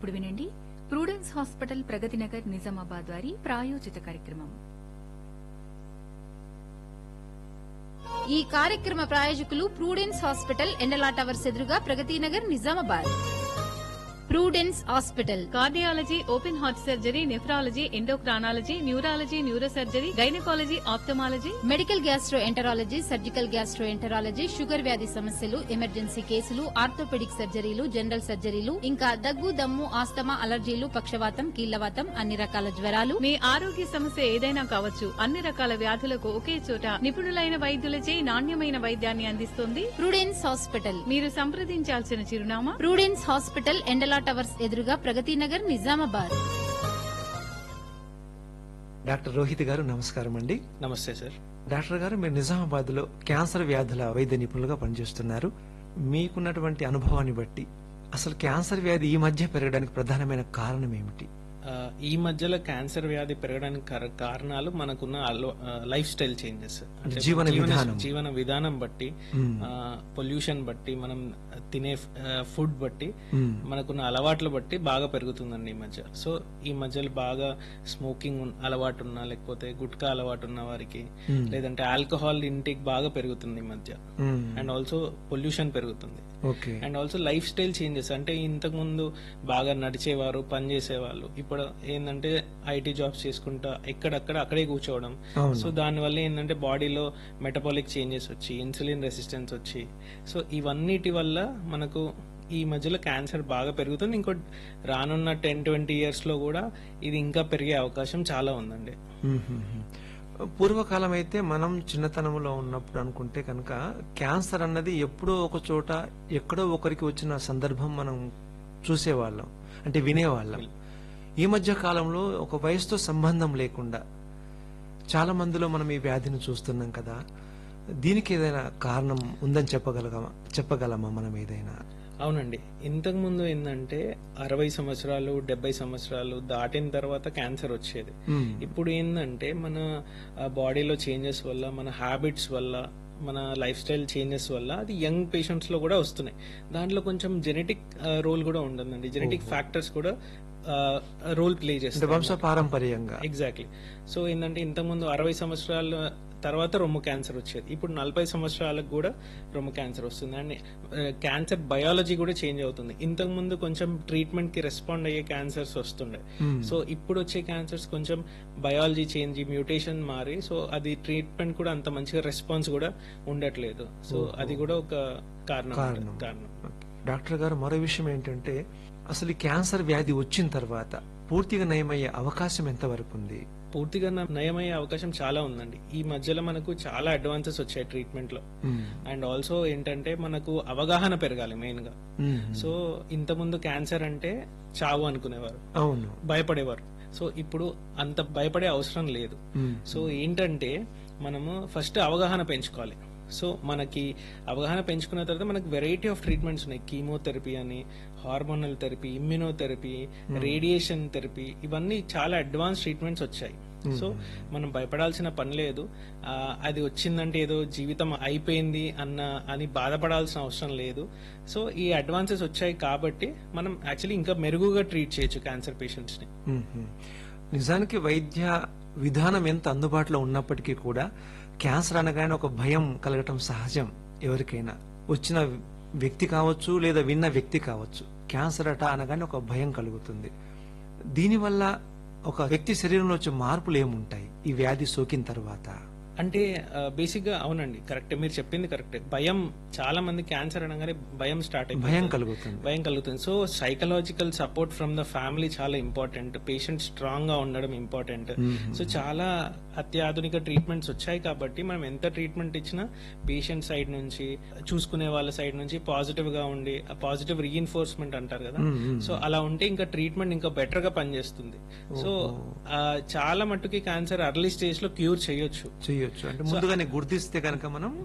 ఇప్పుడు వినండి Prudence hospital Pragathi Nagar Nizamabad వారి ప్రాయోజిత కార్యక్రమం ఈ కార్యక్రమ ప్రాయోజకులు ప్రూడెన్స్ హాస్పిటల్ ఎండలా టవర్స్ ఎదురుగా Pragathi Nagar Nizamabad Prudence hospital cardiology open heart surgery nephrology endocrinology neurology neurosurgery gynaecology ophthalmology medical gastro enterology surgical gastro enterology sugar వ్యాధి సమస్యలు ఎమర్జెన్సీ కేసులు ఆర్థోపెడిక్ సర్జరీలు జనరల్ సర్జరీలు ఇంకా దగ్గు దమ్ము ఆస్తమా అలర్జీలు పక్షవాతం కీళ్లవాతం అన్ని రకాల జ్వరాలు మీ ఆరోగ్య సమస్య ఏదైనా కావచ్చు అన్ని రకాల వ్యాధులకు ఒకే చోట నిపుణులైన వైద్యులచే నాణ్యమైన వైద్యాన్ని అందిస్తుంది ప్రూడెన్స్ హాస్పిటల్ మీరు సంప్రదించాల్సిన చిరునామా ప్రూడెన్స్ హాస్పిటల్ ఎండలా టవర్స్ ఎదురుగా ప్రగతి నగర్ నిజామాబాద్ డాక్టర్ రోహిత్ గారు నమస్కారం అండి నమస్తే సార్ డాక్టర్ గారు మీరు నిజామాబాద్ లో క్యాన్సర్ వ్యాధుల వైద్య నిపుణులుగా పనిచేస్తున్నారు మీకున్నటువంటి అనుభవాన్ని బట్టి అసలు క్యాన్సర్ వ్యాధి ఈ మధ్య పెరగడానికి ప్రధానమైన కారణం ఏమిటి ఆ, ఈ మధ్యలో క్యాన్సర్ వ్యాధి పెరగడానికి కర- కారణాలు మనకున్న అలో- ఆ, లైఫ్ స్టైల్ చేంజెస్ అంటే జీవన విధానం. జీవన విధానం బట్టి మ్మ్. ఆ, పొల్యూషన్ బట్టి మనం తినే ఆ, ఫుడ్ బట్టి మ్మ్. మనకున్న అలవాట్ల బట్టి బాగా పెరుగుతుందండి ఈ మధ్య సో ఈ మధ్యలో బాగా స్మోకింగ్ ఉన్- అలవాటు ఉన్నా లేకపోతే గుట్కా అలవాటు ఉన్న వారికి మ్మ్. లేదంటే ఆల్కహాల్ ఇంటేక్ బాగా పెరుగుతుంది ఈ మధ్య మ్మ్. అండ్ ఆల్సో పొల్యూషన్ పెరుగుతుంది okay and also life style changes అంటే ఇంతకు ముందు బాగా నడిచేవారు పని చేసేవాళ్ళు ఇప్పుడు ఏంటంటే ఐటీ జాబ్స్ చేసుకుంటా ఎక్కడక్కడ అక్కడే కూర్చోవడం అవును. సో దానివల్ల ఏంటంటే బాడీలో మెటబాలిక్ చేంజెస్ వచ్చి ఇన్సులిన్ రెసిస్టెన్స్ వచ్చి సో ఇవన్నిటి వల్ల మనకు ఈ మధ్యలో క్యాన్సర్ బాగా పెరుగుతుంది ఇంకో రానున్న టెన్ ట్వంటీ ఇయర్స్ లో కూడా ఇది ఇంకా పెరిగే అవకాశం చాలా ఉందండి మ్మ్. పూర్వకాలం అయితే మనం చిన్నతనంలో ఉన్నప్పుడు అనుకుంటే కనుక క్యాన్సర్ అన్నది ఎప్పుడో ఒక చోట ఎక్కడో ఒకరికి వచ్చిన సందర్భం మనం చూసేవాళ్ళం అంటే వినేవాళ్ళం ఈ మధ్య కాలంలో ఒక వయసుతో సంబంధం లేకుండా చాలా మందిలో మనం ఈ వ్యాధిని చూస్తున్నాం కదా దీనికి ఏదైనా కారణం ఉందని చెప్పగలగమా చెప్పగలమా మనం ఏదైనా అవునండి ఇంతకు ముందు ఏంటంటే అరవై సంవత్సరాలు డెబ్బై సంవత్సరాలు దాటిన తర్వాత క్యాన్సర్ వచ్చేది మ్మ్. ఇప్పుడు ఏంటంటే మన బాడీలో చేంజెస్ వల్ల మన హ్యాబిట్స్ వల్ల మన లైఫ్ స్టైల్ చేంజెస్ వల్ల అది యంగ్ పేషెంట్స్ లో కూడా వస్తున్నాయి దాంట్లో కొంచెం జెనెటిక్ రోల్ కూడా ఉంటుందండి జెనెటిక్ ఫ్యాక్టర్స్ కూడా రోల్ ప్లే అంటే చేస్తాయి వంశ పారంపర్యంగా ఎగ్జాక్ట్లీ సో ఏంటంటే ఇంతకుముందు అరవై సంవత్సరాల తర్వాత రొమ్ము క్యాన్సర్ వచ్చేది ఇప్పుడు నలభై సంవత్సరాలకు కూడా రొమ్ము క్యాన్సర్ వస్తుంది అండ్ క్యాన్సర్ బయాలజీ కూడా చేంజ్ అవుతుంది ఇంతకు ముందు కొంచెం ట్రీట్మెంట్ కి రెస్పాండ్ అయ్యే క్యాన్సర్స్ వస్తుండే Hmm. సో ఇప్పుడు వచ్చే క్యాన్సర్స్ కొంచెం బయాలజీ చేంజ్ మ్యూటేషన్ మారి సో అది ట్రీట్మెంట్ కూడా అంత మంచిగా రెస్పాన్స్ కూడా ఉండట్లేదు సో అది కూడా ఒక కారణం కారణం. కారణం డాక్టర్ గారు మరో విషయం ఏంటంటే అసలు ఈ క్యాన్సర్ వ్యాధి వచ్చిన తర్వాత పూర్తిగా నయమయ్యే అవకాశం ఎంతవరకు ఉంది పూర్తిగా న- నయమయ్యే అవకాశం చాలా ఉందండి ఈ మధ్యలో మనకు చాలా అడ్వాన్సెస్ వచ్చాయి ట్రీట్మెంట్ లో మ్మ్. అండ్ ఆల్సో ఏంటంటే మనకు అవగాహన పెరగాలి మెయిన్ గా మ్మ్. సో ఇంతకుముందు క్యాన్సర్ అంటే చావు అనుకునేవారు అవును భయపడేవారు సో ఇప్పుడు అంత భయపడే అవసరం లేదు మ్మ్. సో ఏంటంటే మనము ఫస్ట్ అవగాహన పెంచుకోవాలి సో మనకి అవగాహన పెంచుకున్న తర్వాత మనకి వెరైటీ ఆఫ్ ట్రీట్మెంట్స్ ఉన్నాయి కీమోథెరపీ అని hormonal therapy immunotherapy radiation therapy ఇవన్నీ చాలా అడ్వాన్స్ ట్రీట్మెంట్స్ వచ్చాయి సో మనం భయపడాల్సిన పని లేదు ఆ, అది వచ్చిందంటే ఏదో జీవితం అయిపోయింది అన్న అని బాధపడాల్సిన అవసరం లేదు సో ఈ అడ్వాన్సెస్ వచ్చాయి కాబట్టి మనం యాక్చువల్లీ ఇంకా మెరుగుగా ట్రీట్ చేయొచ్చు క్యాన్సర్ పేషెంట్స్ ని మ్మ్. నిజానికి వైద్య విధానం ఎంత అందుబాటులో ఉన్నప్పటికీ కూడా క్యాన్సర్ అనగానే ఒక భయం కలగటం సహజం ఎవరికైనా వచ్చిన వ్యక్తి కావచ్చు లేదా విన్న వ్యక్తి కావచ్చు క్యాన్సర్ అట అనగానే ఒక భయం కలుగుతుంది దీనివల్ల ఒక వ్యక్తి శరీరంలో వచ్చే మార్పులు ఏముంటాయి ఈ వ్యాధి సోకిన తర్వాత అంటే బేసిక్ గా అవునండి కరెక్ట్ మీరు చెప్పింది కరెక్ట్ భయం చాలా మంది క్యాన్సర్ అనగానే భయం స్టార్ట్ అయిపోతుంది భయం కలుగుతుంది భయం కలుగుతుంది so psychological support from the family చాలా ఇంపార్టెంట్ పేషెంట్ స్ట్రాంగ్ గా ఉండడం ఇంపార్టెంట్ సో చాలా అత్యాధునిక ట్రీట్మెంట్స్ వచ్చాయి కాబట్టి మనం ఎంత ట్రీట్మెంట్ ఇచ్చినా పేషెంట్ సైడ్ నుంచి చూసుకునే వాళ్ళ సైడ్ నుంచి పాజిటివ్ గా ఉండి పాజిటివ్ రీఇన్ఫోర్స్మెంట్ అంటారు కదా సో అలా ఉంటే ఇంకా ట్రీట్మెంట్ ఇంకా బెటర్ గా పనిచేస్తుంది సో ఆ, చాలా మట్టుకి క్యాన్సర్ అర్లీ స్టేజ్ లో క్యూర్ చేయొచ్చు చేయొచ్చు అంటే ముందుగానే గుర్తిస్తే కనుక మనం